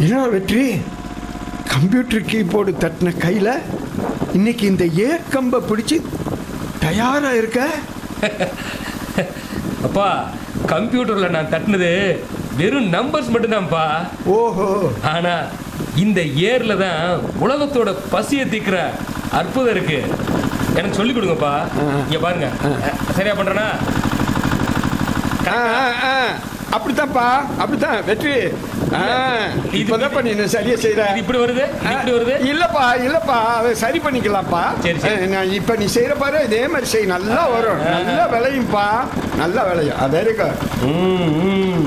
என்ன வெற்றி computer keyboard தட்டின கையில் இன்னைக்கு இந்த ஏற்கம்பை பிடிச்சி தயாராக இருக்க அப்பா கம்ப்யூட்டர்ல நான் தட்டினது வெறும் நம்பர்ஸ் மட்டும்தான்ப்பா ஓஹோ ஆனா இந்த ஏர்ல தான் உலகத்தோட பசியை தீக்கிற அற்புதம் இருக்கு எனக்கு சொல்லி கொடுங்கப்பா இங்க பாருங்க சரியா பண்றேனா ஆ ஆ, ஆ அப்படித்தான்ப்பா அப்படித்தான் வெற்றி ஆ இப்போதான் பண்ணி நான் சரியா செய்கிற இது இப்படி வருது இது இப்படி வருது இல்லப்பா இல்லப்பா அதை சரி பண்ணிக்கலாம்ப்பா சரி, சரி. அஹ், நான் இப்ப நீ செய்யற பாரு இதே மாதிரி செய் நல்லா வரும் நல்லா விளையும்ப்பா நல்லா விளையும் அதே இருக்கு ம், ம்.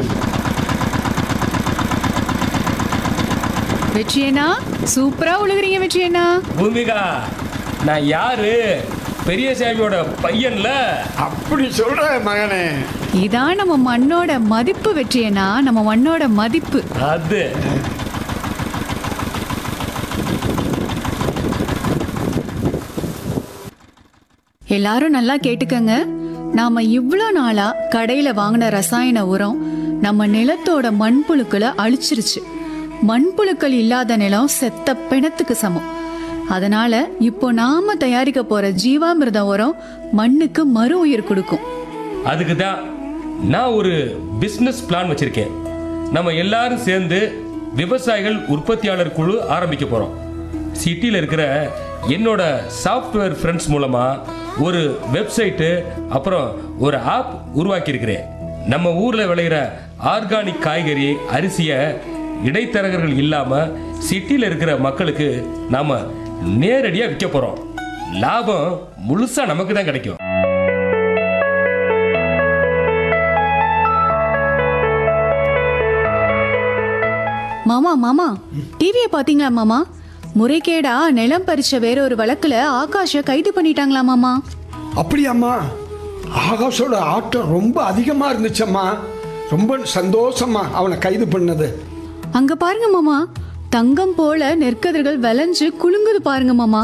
வெற்றியண்ணா சூப்பரா உழுகுறீங்க வெற்றியண்ணா பூமிகா நான் யாரு பெரியசாமியோட பையன்ல அப்படி சொல்ற மகனே இதான் நம்ம மண்ணோட மதிப்பு வெற்றியண்ணா நம்ம மண்ணோட மதிப்பு அது எல்லாரும் நல்லா கேட்டுக்கங்க நாம இவ்வளோ நாளா கடையில வாங்கின ரசாயன உரம் நம்ம நிலத்தோட மண்புழுக்களை அழிச்சிருச்சு மண்புழுக்கள் இல்லாத நிலம் செத்த பிணத்துக்கு சமம் அதனால இப்போ நாம தயாரிக்க போற ஜீவாமிர்த உரம் மண்ணுக்கு மறு உயிர் கொடுக்கும் அதுக்கு தான் நான் ஒரு பிஸ்னஸ் பிளான் வச்சிருக்கேன் நம்ம எல்லாரும் சேர்ந்து விவசாயிகள் உற்பத்தியாளர் குழு ஆரம்பிக்க போறோம் சிட்டியில் இருக்கிற என்னோட சாஃப்ட்வேர் ஃப்ரெண்ட்ஸ் மூலமா ஒரு வெப்சைட்டு அப்புறம் ஒரு ஆப் உருவாக்கி இருக்கிறேன் நம்ம ஊர்ல விளையிற ஆர்கானிக் காய்கறி அரிசியை இடைத்தரகர்கள் இல்லாம சிட்டியில் இருக்கிற மக்களுக்கு நாம நேரடியாக விற்க போறோம் லாபம் முழுசா நமக்கு தான் கிடைக்கும் மாமா மாமா டிவியை பாத்தீங்களா மாமா முறைகேடா நிலம் பறிச்ச வேற ஒரு வழக்குல ஆகாஷ கைது பண்ணிட்டாங்களா மாமா அப்படியாம்மா ஆகாஷோட ஆட்டம் ரொம்ப அதிகமா இருந்துச்சம்மா ரொம்ப சந்தோஷமா அவனை கைது பண்ணது அங்க பாருங்க மாமா தங்கம் போல நெற்கதிர்கள் விளைஞ்சு குலுங்குது பாருங்க மாமா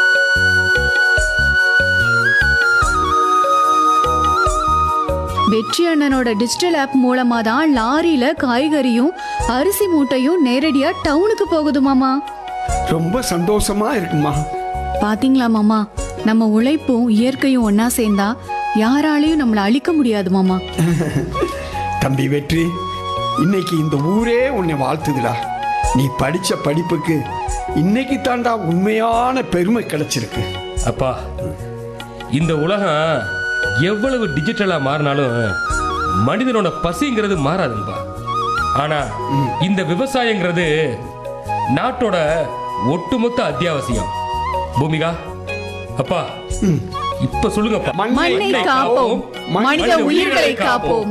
வெற்றி அண்ணனோட டிஜிட்டல் ஆப் மூலமா தான் லாரியில காய்கறியும் அரிசி மூட்டையும் நேரடியா டவுனுக்கு போகுது மாமா ரொம்ப சந்தோஷமா இருக்குமா பாத்தீங்களா மாமா நம்ம உழைப்பும் இயற்கையும் ஒன்னா சேர்ந்தா யாராலையும் நம்மள அழிக்க முடியாது மாமா தம்பி வெற்றி இன்னைக்கு இந்த ஊரே உன்னை வாழ்த்துதுடா நீ படிச்ச படிப்புக்கு இன்னைக்கு தாண்டா உண்மையான பெருமை கிடைச்சிருக்கு அப்பா இந்த உலகம் எவ்வளவு டிஜிட்டலா மாறினாலும் மனிதனோட பசிங்கிறது மாறாதுப்பா ஆனா இந்த விவசாயங்கிறது நாட்டோட ஒட்டுமொத்த அத்தியாவசியம் பூமிகா அப்பா இப்ப சொல்லுங்கப்பா மண்ணை காப்போம் மனித உயிர்களை காப்போம்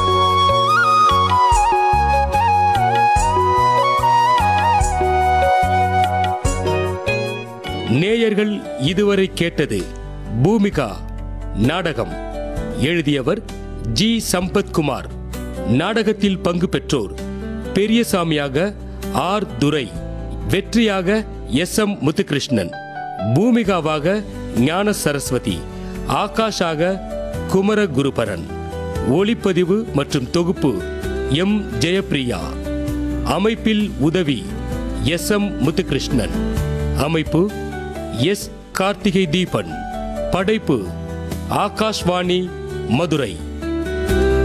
நேயர்கள் இதுவரை கேட்டது பூமிகா நாடகம் எழுதியவர் ஜி சம்பத்குமார் நாடகத்தில் பங்கு பெற்றோர் பெரியசாமியாக ஆர் துரை வெற்றியாக எஸ் எம் முத்துகிருஷ்ணன் பூமிகாவாக ஞான சரஸ்வதி ஆகாஷாக குமர குருபரன் ஒளிப்பதிவு மற்றும் தொகுப்பு எம் ஜெயப்பிரியா அமைப்பில் உதவி எஸ் எம் முத்துகிருஷ்ணன் அமைப்பு எஸ் கார்த்திகை தீபன் படைப்பு ஆகாஷ்வாணி மதுரை